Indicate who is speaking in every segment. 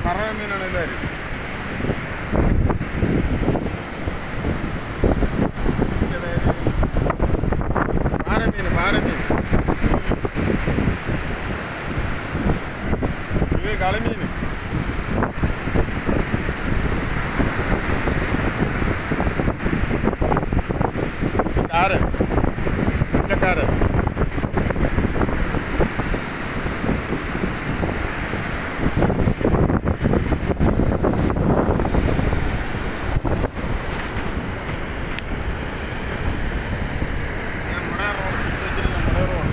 Speaker 1: പറവ മീനാണ് എല്ലാവരും പാരമീൻ പാരമീൻ ഇത് കളിമീൻ കാരൻ ഉച്ചക്കാരൻ നമ്മുടെ റോഡ് വെച്ചിട്ട് നമ്മുടെ റോഡ്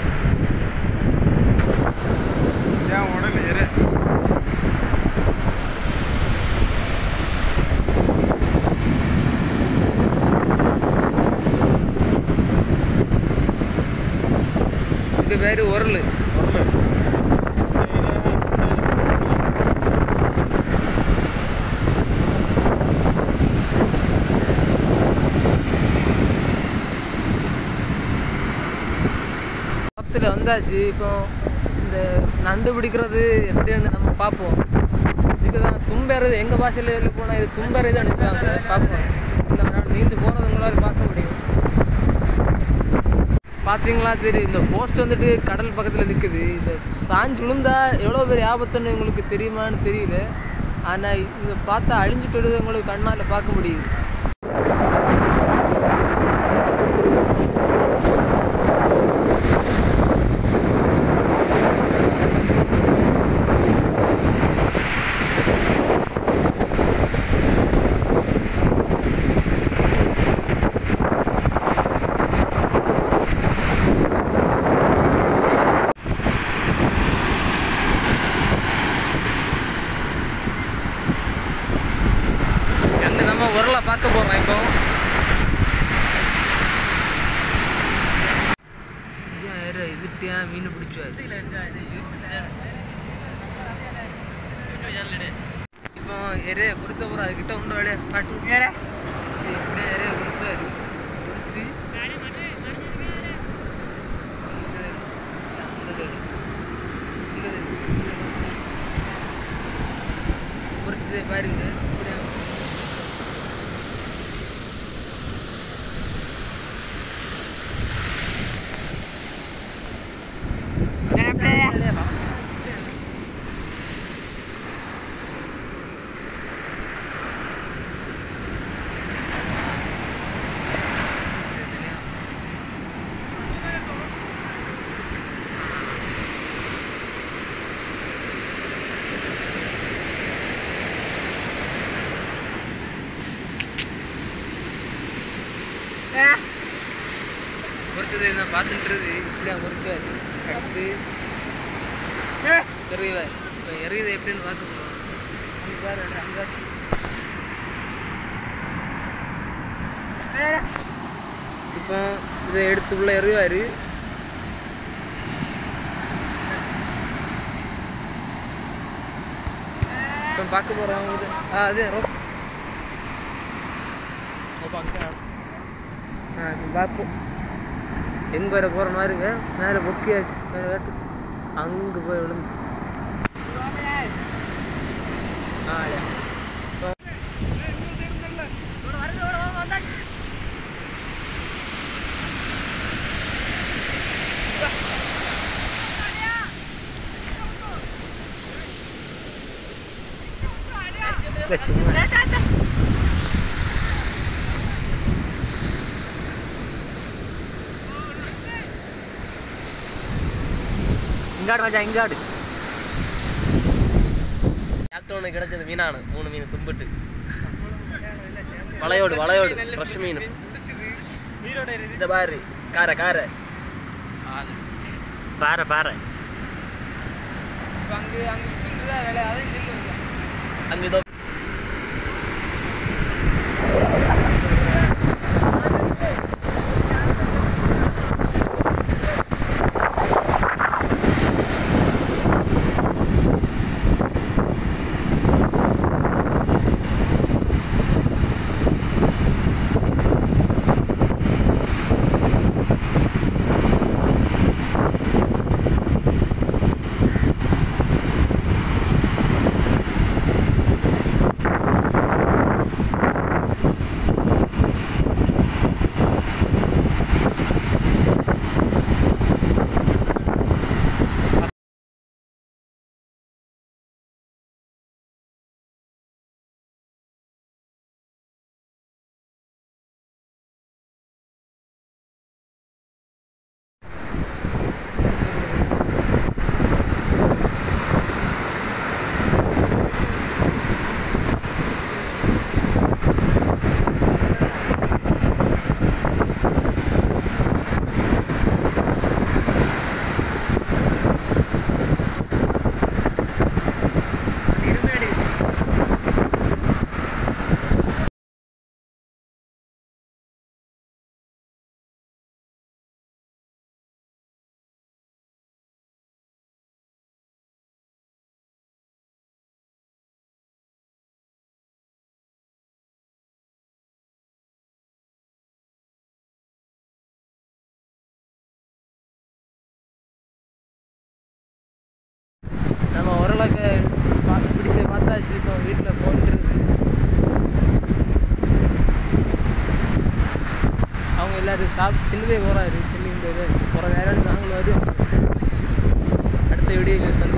Speaker 1: ഞാൻ ഓടല്ലേ ഏരെ
Speaker 2: இது பேர் உரல்
Speaker 1: ഓടല്ലേ
Speaker 2: குளத்தில் வந்தாச்சு இப்போ இந்த நண்டு பிடிக்கிறது எப்படின்னு நம்ம பார்ப்போம் இதுக்கு தான் தும்பேறது எங்கள் பாஷையில் வெளில போனால் இது தும்பேறது அனுப்புவாங்க பார்ப்போம் இந்த நான் நீந்து போகிறது உங்களால் பார்க்க முடியும் பார்த்தீங்களா தெரியும் இந்த போஸ்ட் வந்துட்டு கடல் பக்கத்தில் நிற்குது இந்த சாஞ்சு விழுந்தா எவ்வளோ பெரிய ஆபத்துன்னு உங்களுக்கு தெரியுமான்னு தெரியல ஆனால் இங்கே பார்த்தா அழிஞ்சிட்டு வருது உங்களுக்கு கண்ணால் பார்க்க முடியுது எங்க நம்ம உரலை பார்க்க போகிறோம் இப்போ இதுட்டியா மீன் பிடிச்சா இப்போ எரைய பொறுத்த போகிறோம் அதுக்கிட்ட உண்டு வேலையை காட்டு இது இப்படியே எரைய பொறுத்தாரு பொறுத்து பொறுத்து பாருங்க இப்படியே பொறுத்தது நான் பார்த்துட்டுருது இப்படியா பொறுத்தாரு அடுத்து எறிவார் இப்போ எறியது எப்படின்னு பார்க்க போகிறோம் அங்கே பாரு அங்கே இப்போ இதை எடுத்து உள்ள எறிவார் இப்போ பார்க்க போகிறோம் இது ஆ அது ரோ ஆ இப்போ பார்ப்போம் எங்கே வர போகிற மாதிரிங்க மேலே பொக்கியாச்சு மேலே காட்டு அங்கே போய் விழுந்து ஆ இப்போ சும்மா
Speaker 3: இங்காடு ராஜா இங்காடு
Speaker 2: கேப்டவனுக்கு கிடைச்சது மீனானு மூணு மீன் தும்பிட்டு வளையோடு வளையோடு ஃப்ரெஷ் மீன் இந்த பாரு காரை காரை
Speaker 3: பாறை பாறை
Speaker 2: அங்கே அங்கே வேலை அதையும் அங்கே இதோ
Speaker 1: ஆ
Speaker 2: ஓரளவுக்கு பார்த்து பிடிச்சி பார்த்தாச்சு இப்போ வீட்டில் போயிட்டு இருக்கு அவங்க எல்லாரும் சாப்பிட்டு தின்னதே போகிறாரு தின்னு போகிற வேலைன்னு நாங்களும் வருவோம் அடுத்த வீடியோவில் சந்தி